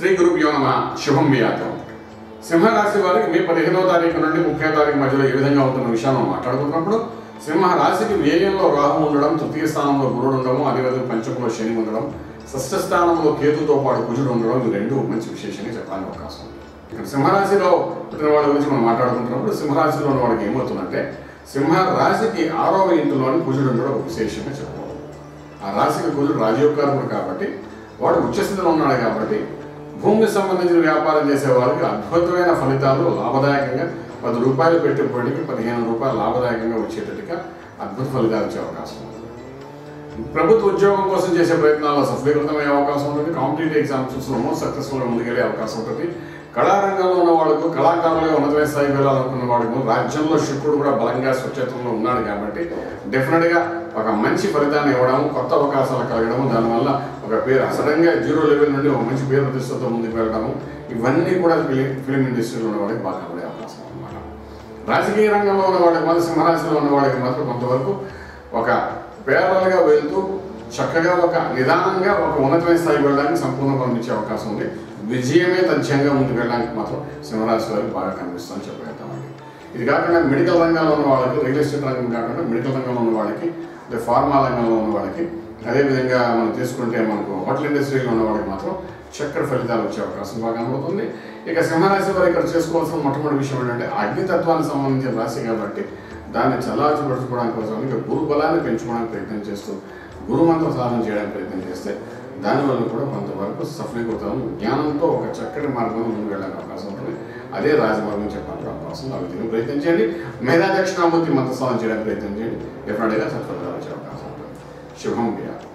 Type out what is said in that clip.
శ్రీ గురుభ్యో నమ శుభం వ్యాతం సింహరాశి వారికి మే పదిహేనవ తారీఖు నుండి ముప్పై తారీఖు మధ్యలో ఏ విధంగా ఉంటున్న విషయాన్ని మనం మాట్లాడుకున్నప్పుడు సింహ రాశికి వ్యయంలో రాహు ఉండడం తృతీయ స్థానంలో గురుడు ఉండడం అదేవిధంగా పంచకంలో శని ఉండడం షష్ఠ స్థానంలో కేతుతో పాటు కుజుడు ఉండడం ఇవి రెండు మంచి విశేషంగా చెప్పడానికి అవకాశం ఉంది ఇక్కడ సింహరాశిలో పుట్టిన వాళ్ళ గురించి మనం మాట్లాడుకుంటున్నప్పుడు సింహరాశిలో ఉన్న వాళ్ళకి ఏమవుతుందంటే సింహ రాశికి ఆరవ ఇంటిలోని కుజుడు ఉండడం ఒక విశేషంగా చెప్పుకోవాలి ఆ రాశికి కుజుడు రాజయోగకారకుడు కాబట్టి వాడు ఉచ్చస్థితిలో ఉన్నాడు కాబట్టి భూమికి సంబంధించిన వ్యాపారం చేసే వాళ్ళకి అద్భుతమైన ఫలితాలు లాభదాయకంగా పది రూపాయలు పెట్టుబడికి పదిహేను రూపాయలు లాభదాయకంగా వచ్చేటట్టుగా అద్భుత ఫలితాలు వచ్చే అవకాశం ఉంది ప్రభుత్వ ఉద్యోగం కోసం చేసే ప్రయత్నాల్లో సఫలీకృతమయ్యే అవకాశం ఉంటుంది కాంపిటేటివ్ ఎగ్జామ్స్లో సక్సెస్ఫుల్గా ముందుకెళ్ళే అవకాశం ఉంటుంది కళారంగంలో ఉన్న వాళ్ళకు కళాకారులుగా ఉన్నతమైన స్థాయికి వెళ్ళాలనుకున్న వాళ్ళకు రాజ్యంలో శుక్రుడు కూడా బలంగా స్వచ్ఛతంలో ఉన్నాడు కాబట్టి డెఫినెట్గా ఒక మంచి ఫలితాన్ని ఇవ్వడం కొత్త అవకాశాలు కలగడం దానివల్ల ఒక పేరు సడన్గా జీరో లెవెల్ నుండి ఒక మంచి పేరు ప్రతిష్టతో ముందుకు వెళ్ళడము ఇవన్నీ కూడా ఫిలిం ఫిలిం ఇండస్ట్రీలో ఉన్న వాళ్ళకి బాగా కనబడే అవకాశం అన్నమాట రాజకీయ రంగంలో ఉన్న వాళ్ళకి మాత్రం సింహరాశిలో ఉన్న వాళ్ళకి మాత్రం కొంతవరకు ఒక పేదలుగా వెళ్తూ చక్కగా ఒక నిదానంగా ఒక ఉన్నతమైన స్థాయికి వెళ్ళడానికి సంపూర్ణ పంపించే అవకాశం ఉంది విజయమే తథ్యంగా ముందుకు వెళ్ళడానికి మాత్రం సింహరాశి వారికి బాగా కనిపిస్తుందని చెప్పగలుగుతామండి ఇది కాకుండా మెడికల్ రంగంలో ఉన్న వాళ్ళకి రియల్ ఎస్టేట్ రంగం కాకుండా మెడికల్ రంగంలో ఉన్న వాళ్ళకి అదే ఫార్మా రంగంలో ఉన్న వాళ్ళకి అదేవిధంగా మనం తీసుకుంటే మనకు హోటల్ ఇండస్ట్రీలో ఉన్న వాళ్ళకి మాత్రం చక్కటి ఫలితాలు వచ్చే అవకాశం బాగా కనబడుతుంది ఇక సింహరాశి వారు ఇక్కడ చేసుకోవాల్సిన మొట్టమొదటి విషయం ఏంటంటే అగ్నితత్వానికి సంబంధించిన రాశి కాబట్టి దాన్ని చల్లార్చిపరుచుకోవడానికి కోసం ఇక గురు బలాన్ని పెంచుకోవడానికి ప్రయత్నం చేస్తూ గురు మంత్ర సాధన చేయడానికి ప్రయత్నం చేస్తే దానివల్ల కూడా కొంతవరకు సఫలీకృతం జ్ఞానంతో ఒక చక్కటి మార్గంలో ముందుకు వెళ్ళడానికి అవకాశం ఉంటుంది అదే రాజమార్గం చెప్పడానికి అవకాశం ఆ విధంగా ప్రయత్నం చేయండి మేధా దక్షిణామూర్తి మంత్ర సాధన చేయడానికి ప్రయత్నం చేయండి డెఫినెట్గా సత్ఫలితాలు వచ్చే అవకాశం ఉంటుంది శుభం వ్యాధి